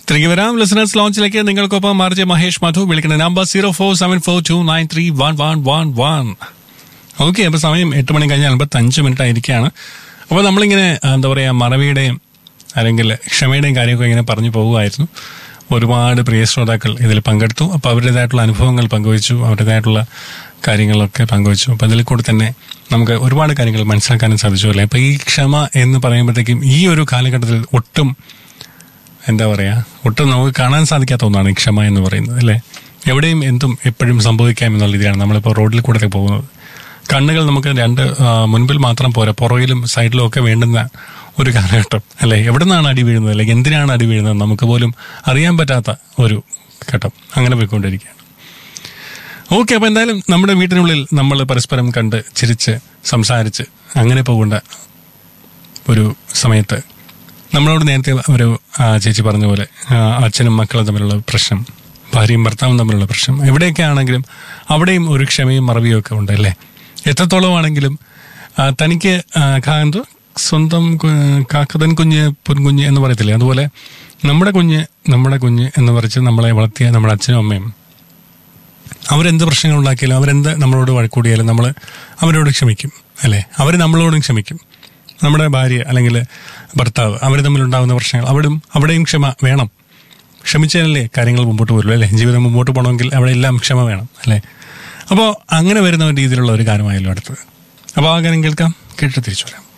തിരികെ വരാം ലിസണേഴ്സ് ലോഞ്ചിലേക്ക് നിങ്ങൾക്കൊപ്പം മാർജെ മഹേഷ് മധു വിളിക്കുന്ന number zero four seven four two nine three one one one one okay അപ്പൊ സമയം എട്ട് മണി കഴിഞ്ഞ് അൻപത്തി അഞ്ച് മിനിറ്റ് ആയിരിക്കുകയാണ് അപ്പോൾ നമ്മളിങ്ങനെ ആ, എന്താ പറയുക മറവിയുടെയും അല്ലെങ്കിൽ ക്ഷമയുടെയും കാര്യമൊക്കെ ഇങ്ങനെ പറഞ്ഞു പോകുമായിരുന്നു ഒരുപാട് പ്രിയ ശ്രോതാക്കൾ ഇതിൽ പങ്കെടുത്തു അപ്പോൾ അവരുടേതായിട്ടുള്ള അനുഭവങ്ങൾ പങ്കുവച്ചു അവരുടേതായിട്ടുള്ള കാര്യങ്ങളൊക്കെ പങ്കുവച്ചു അപ്പോൾ അതിൽ കൂടെ തന്നെ നമുക്ക് ഒരുപാട് കാര്യങ്ങൾ മനസ്സിലാക്കാനും സാധിച്ചു അല്ലേ അപ്പോൾ ഈ ക്ഷമ എന്ന് പറയുമ്പോഴത്തേക്കും ഈ ഒരു കാലഘട്ടത്തിൽ ഒട്ടും എന്താ പറയാ ഒട്ടും നമുക്ക് കാണാൻ സാധിക്കാത്ത ഒന്നാണ് ഈ ക്ഷമ എന്ന് പറയുന്നത് അല്ലേ എവിടെയും എന്തും എപ്പോഴും സംഭവിക്കാം എന്നുള്ള രീതിയാണ് നമ്മളിപ്പോൾ റോഡിൽ കൂടെ പോകുന്നത് കണ്ണുകൾ നമുക്ക് രണ്ട് ആ, മുൻപിൽ മാത്രം പോരാ പുറകിലും സൈഡിലും ഒക്കെ വേണ്ടുന്ന ഒരു കാലഘട്ടം അല്ലെ എവിടെ നിന്നാണ് അടി വീഴുന്നത് അല്ലെങ്കിൽ എന്തിനാണ് അടി വീഴുന്നത് നമുക്ക് പോലും അറിയാൻ പറ്റാത്ത ഒരു ഘട്ടം അങ്ങനെ പോയിക്കൊണ്ടിരിക്കുകയാണ് ഓക്കെ അപ്പൊ എന്തായാലും നമ്മുടെ വീട്ടിനുള്ളിൽ നമ്മൾ പരസ്പരം കണ്ട് ചിരിച്ച് സംസാരിച്ച് അങ്ങനെ പോകേണ്ട ഒരു സമയത്ത് നമ്മളോട് നേരത്തെ ഒരു ആ, ചേച്ചി പറഞ്ഞ പോലെ ആ, അച്ഛനും മക്കളും തമ്മിലുള്ള പ്രശ്നം ഭാര്യയും ഭർത്താവും തമ്മിലുള്ള പ്രശ്നം എവിടെയൊക്കെ ആണെങ്കിലും അവിടെയും ഒരു ക്ഷമയും മറവിയും ഒക്കെ ഉണ്ട് അല്ലേ എത്രത്തോളം ആണെങ്കിലും ആ, തനിക്ക് ആ, കാ- എന്തോ സ്വന്തം കു- കാക്കതൻ കുഞ്ഞ് പൊൻകുഞ്ഞ് എന്ന് പറയത്തില്ലേ അതുപോലെ നമ്മുടെ കുഞ്ഞ് നമ്മുടെ കുഞ്ഞ് എന്ന് പറിച്ച് നമ്മളെ വളർത്തിയ നമ്മുടെ അച്ഛനും അമ്മയും അവരെന്ത് പ്രശ്നങ്ങൾ ഉണ്ടാക്കിയാലും അവരെന്ത് നമ്മളോട് വഴക്കൂടിയാലും നമ്മൾ അവരോട് ക്ഷമിക്കും അല്ലേ അവർ നമ്മളോടും ക്ഷമിക്കും നമ്മുടെ ഭാര്യ അല്ലെങ്കിൽ ഭർത്താവ് അവർ തമ്മിലുണ്ടാകുന്ന പ്രശ്നങ്ങൾ അവിടെയും അവിടെയും ക്ഷമ വേണം ക്ഷമിച്ചാലല്ലേ കാര്യങ്ങൾ മുമ്പോട്ട് പോരുള്ളൂ അല്ലേ ജീവിതം മുമ്പോട്ട് പോകണമെങ്കിൽ അവിടെ എല്ലാം ക്ഷമ വേണം അല്ലേ അപ്പോൾ അങ്ങനെ വരുന്ന ഒരു രീതിയിലുള്ള ഒരു കാര്യമായല്ലോ അടുത്തത് അപ്പോൾ ആ കാര്യം കേൾക്കാം കേട്ടിട്ട് തിരിച്ചു വരാം